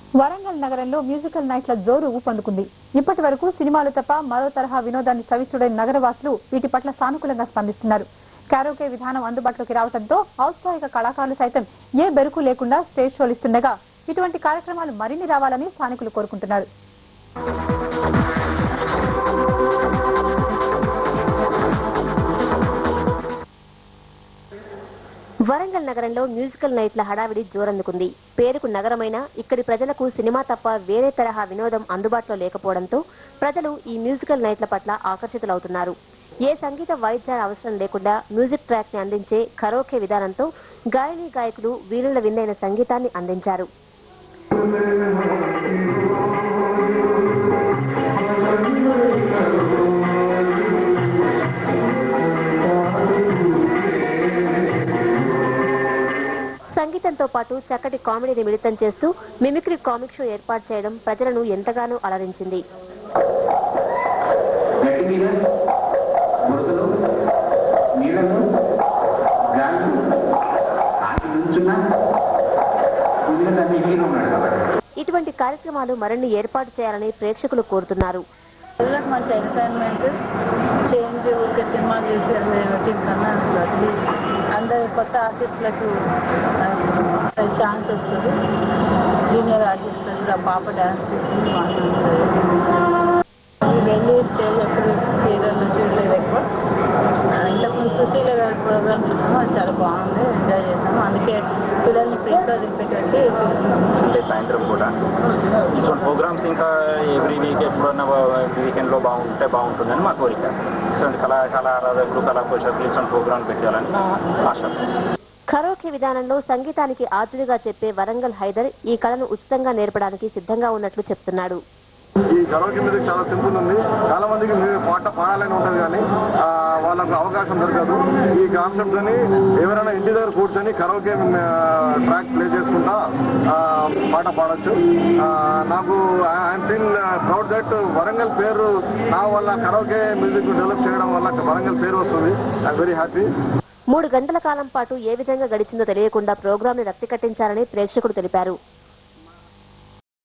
వరంగల్ నగరంలో మ్యూజికల్ నైట్ల జోరు ఊపందుకుంది ఇప్పటి వరకు సినిమాలు తప్ప మరో తరహా వినోదాన్ని చవిచూడని నగరవాసులు వీటి పట్ల సానుకూలంగా స్పందిస్తున్నారు కారోకే విధానం అందుబాటులోకి రావడంతో ఔత్సాహిక కళాకారులు సైతం ఏ బెరుకు లేకుండా స్టేజ్ షోలు ఇస్తుండగా ఇటువంటి కార్యక్రమాలు మరిన్ని రావాలని స్థానికులు కోరుకుంటున్నారు వరంగల్ నగరంలో మ్యూజికల్ నైట్ల హడావిడి జోరందుకుంది పేరుకు నగరమైన ఇక్కడి ప్రజలకు సినిమా తప్ప వేరే తరహా వినోదం అందుబాటులో లేకపోవడంతో ప్రజలు ఈ మ్యూజికల్ నైట్ల పట్ల ఆకర్షితులవుతున్నారు ఏ సంగీత వాయిద్యాల అవసరం లేకుండా మ్యూజిక్ ట్రాక్ ని అందించే కరోకే విధానంతో గాయని గాయకులు వీరుల విందైన సంగీతాన్ని అందించారు సంగీతంతో పాటు చక్కటి కామెడీని మిళితం చేస్తూ మిమిక్రీ కామిక్ షో ఏర్పాటు చేయడం ప్రజలను ఎంతగానో అలరించింది గట్టి మీద ముడతలు నీడలు గాలి ఆకి నుంచున్నా కుదిరిన మిగిలిన ఉన్నాడు కాబట్టి ఇటువంటి కార్యక్రమాలు మరిన్ని ఏర్పాటు చేయాలని ప్రేక్షకులు కోరుతున్నారు పిల్లలకు మంచి ఎంటర్టైన్మెంట్ చేంజ్ ఊరికే సినిమా చూసి రొటీన్ కన్నా అసలు అట్లీస్ట్ అందరు కొత్త ఆర్టిస్టులకు ఛాన్స్ వస్తుంది జూనియర్ ఆర్టిస్టులకు కూడా పాప డ్యాన్స్ చేస్తుంది వెళ్ళి స్టేజ్ ఎప్పుడు సీరియల్లో చూడలేదు ఎక్కువ ఆ, ఇంతకుముందు సుశీల గారి ప్రోగ్రామ్ చూసాము అది చాలా బాగుంది ఎంజాయ్ చేసాము అందుకే పిల్లల్ని ప్రింట్ వదిలిపెట్టి చూస్తున్నాము అంటే సాయంత్రం పూట ఇటువంటి ప్రోగ్రామ్స్ ఇంకా ఎవ్రీ వీక్ ఎప్పుడన్నా వీకెండ్లో బాగుంటే బాగుంటుందని మా కోరిక ఇటువంటి కళాశాల ఆరాధకులు కళా పోషకులు ఇటువంటి ప్రోగ్రాం పెట్టాలని నా ఆశ కరోకే విధానంలో సంగీతానికి ఆర్జుడిగా చెప్పే వరంగల్ హైదర్ ఈ కళను ఉచితంగా నేర్పడానికి సిద్ధంగా ఉన్నట్లు చెప్తున్నాడు ఈ కరోకే మ్యూజిక్ చాలా సింపుల్ ఉంది చాలా మందికి మీరు పాట పాడాలని ఉంటుంది కానీ ఆ, వాళ్ళకు అవకాశం దొరకదు ఈ కాన్సెప్ట్ అని ఎవరైనా ఇంటి దగ్గర కూర్చొని కరోకే ట్రాక్ ప్లే చేసుకుంటా ఆ, పాట పాడొచ్చు ఆ, నాకు I'm feel proud that Warangal పేరు నా వల్ల కరోకే మ్యూజిక్ డెవలప్ చేయడం వల్ల వరంగల్ పేరు వస్తుంది ఐఎమ్ వెరీ హ్యాపీ మూడు గంటల కాలం పాటు ఏ విధంగా గడిచిందో తెలియకుండా ప్రోగ్రాంని రక్తి కట్టించారని ప్రేక్షకులు తెలిపారు